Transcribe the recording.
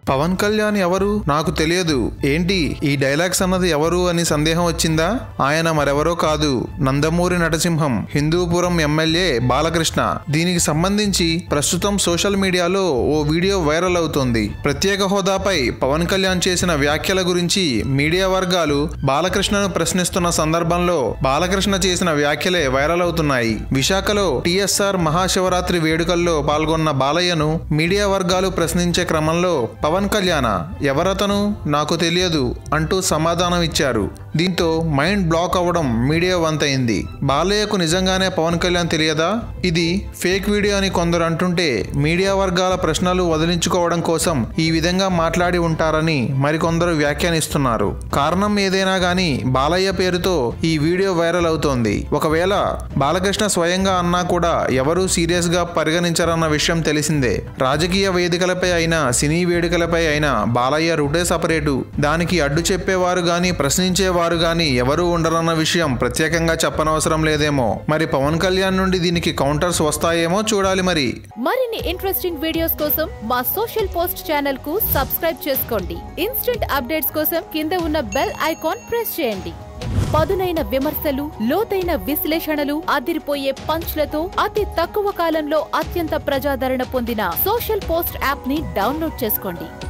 పవన్ కళ్యాణ్ ఎవరు నాకు తెలియదు ఏంటి ఈ డైలాగ్స్ అన్నది ఎవరు అని సందేహం వచ్చిందా ఆయన మరెవరో కాదు నందమూరి నరసింహం హిందూపురం ఎమ్మెల్యే బాలకృష్ణ దీనికి సంబంధించి ప్రస్తుతం సోషల్ మీడియాలో ఓ వీడియో వైరల్ అవుతోంది ప్రత్యేక హోదాపై పవన్ కళ్యాణ్ చేసిన వ్యాఖ్యల గురించి మీడియా వర్గాలు బాలకృష్ణను ప్రశ్నిస్తున్న సందర్భంలో బాలకృష్ణ చేసిన వ్యాఖ్యలే వైరల్ అవుతున్నాయి విశాఖలో టిఎస్ఆర్ మహాశివరాత్రి వేడుకల్లో పాల్గొన్న బాలయ్యను మీడియా వర్గాలు ప్రశ్నించే క్రమంలో పవన్ కళ్యాణ ఎవరతను నాకు తెలియదు అంటూ సమాధానం ఇచ్చారు దీంతో మైండ్ బ్లాక్ అవ్వడం మీడియా వంతైంది బాలయ్యకు నిజంగానే పవన్ కళ్యాణ్ తెలియదా ఇది ఫేక్ వీడియో అని కొందరు అంటుంటే మీడియా వర్గాల ప్రశ్నలు వదిలించుకోవడం కోసం ఈ విధంగా మాట్లాడి ఉంటారని మరికొందరు వ్యాఖ్యానిస్తున్నారు కారణం ఏదైనా గానీ బాలయ్య పేరుతో ఈ వీడియో వైరల్ అవుతోంది ఒకవేళ బాలకృష్ణ స్వయంగా అన్నా కూడా ఎవరూ సీరియస్ గా పరిగణించరన్న విషయం తెలిసిందే రాజకీయ వేదికలపై అయినా సినీ వేడుకలపై అయినా బాలయ్య రుటే సపరేటు దానికి అడ్డు చెప్పేవారు గాని ప్రశ్నించేవారు గాని ఎవరూ ఉండరన్న విషయం ప్రత్యేకంగా చెప్పనవసరం లేదేమో మరి పవన్ కళ్యాణ్ నుండి దీనికి కౌంటర్స్ వస్తాయేమో చూడాలి మరి మరిన్ని ఇంట్రెస్టింగ్ వీడియోస్ కోసం మా సోషల్ పోస్ట్ ఛానల్ కు సబ్స్క్రైబ్ చేసుకోండి ఇన్స్టెంట్ అప్డేట్స్ కోసం కింద ఉన్న బెల్ ఐకాన్ ప్రెస్ చేయండి పదునైన విమర్శలు లోతైన విశ్లేషణలు అదిరిపోయే పంచ్లతో అతి తక్కువ కాలంలో అత్యంత ప్రజాదరణ పొందిన సోషల్ పోస్ట్ యాప్ ని డౌన్లోడ్ చేసుకోండి